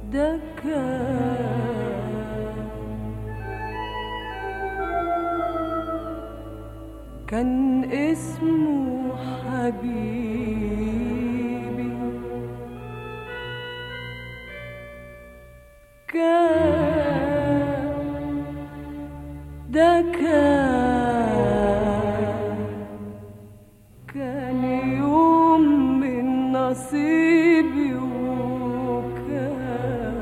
ده كان كان اسمه حبيبي كان ده كان كان يوم من نصيبي وكان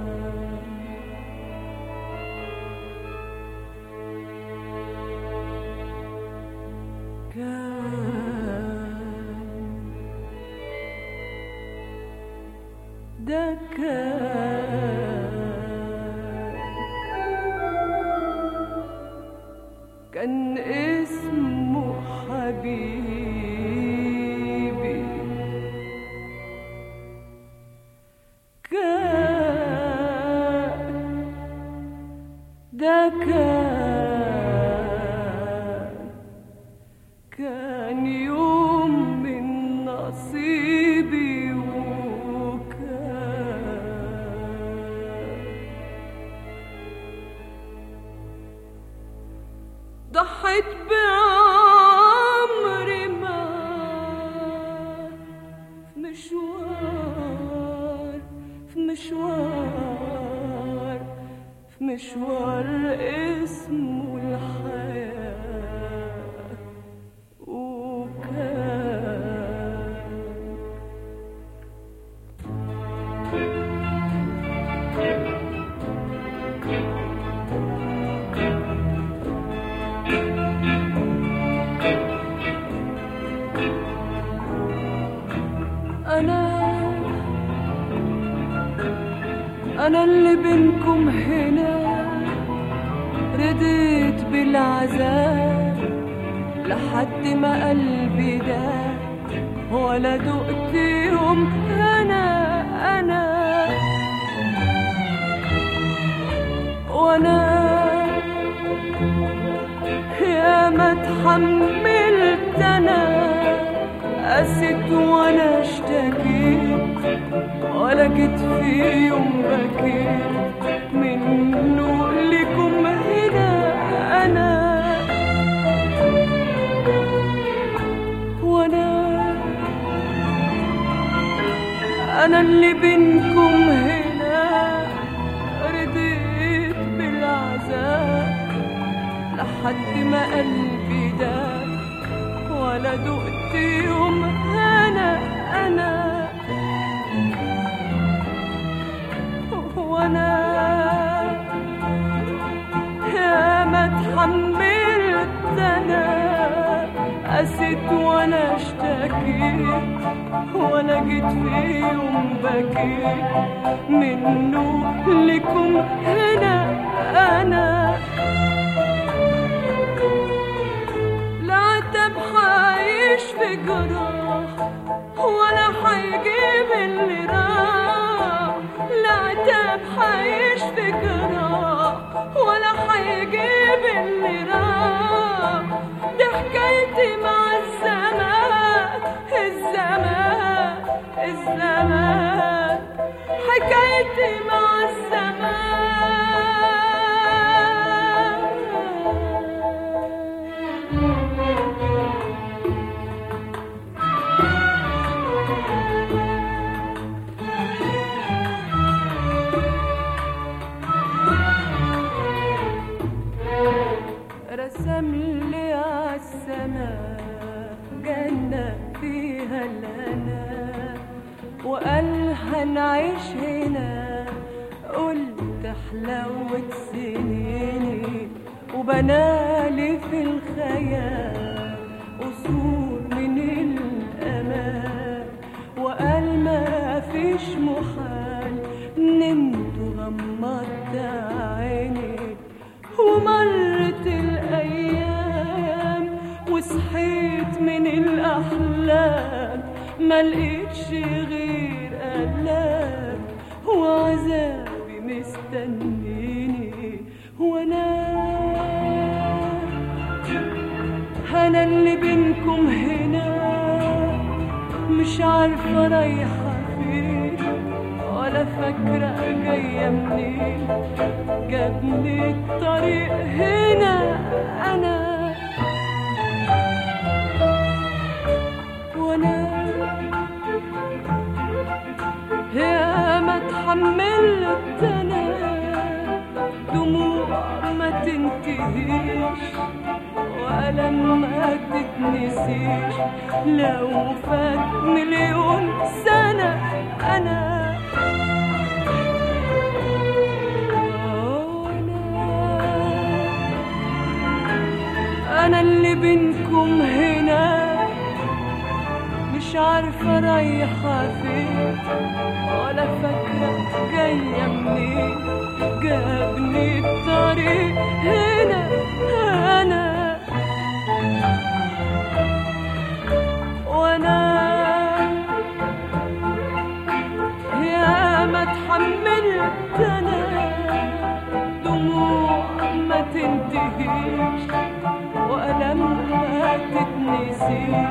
كان ده كان كان اسمه حبيبي كان ده كان كان يوم من نصيبي وكان ضحيت بعمري معاه في مشوار في مشوار في مشوار اسمه الحياة وكان أنا أنا اللي بينكم هنا رديت بالعذاب لحد ما قلبي ده ولا دقت يوم أنا أنا وأنا يا ما اتحملت أنا قست وأنا اشتكيت ولا جيت في يوم بكيت منه لكم هنا أنا وأنا أنا اللي بينكم هنا رضيت بالعذاب لحد ما قلبي ده ولا دقت يوم أنا أنا وانا يا ما اتحملت انا قسيت وانا اشتكيت ولا جيت في يوم بكيت منه لكم هنا انا لا عتب حعيش في جراح ولا حيجيب اللي راح لا عتب حعيش في جراح ولا حيجيب اللي راح دي حكايتي مع الزمان الزمان الزمان حكايتي مع الزمان رسم لي عالسماء جنة فيها الهنا وقال هنعيش هنا قلت حلاوة سنيني وبنالي في الخيال قصور من الأمان وقال ما فيش محال نمت وغمضت عيني ومرت الأيام وصحيت من الأحلام ما لقيتش غير ألام وعذابي مستنيني وأنا أنا اللي بينكم هنا مش عارفة رايحة فين ولا فاكرة جاية منين جابني الطريق هنا أنا وأنا يا ما اتحملت أنا دموع ما تنتهيش وألم ما تتنسيش لو فات مليون سنة أنا أنا أنا اللي بينكم هنا مش عارفة رايحة فين ولا فاكرة جاية منين جابني الطريق هنا أنا وأنا يا ما اتحملت أنا دموع ما تنتهيش وألم ما تتنسيش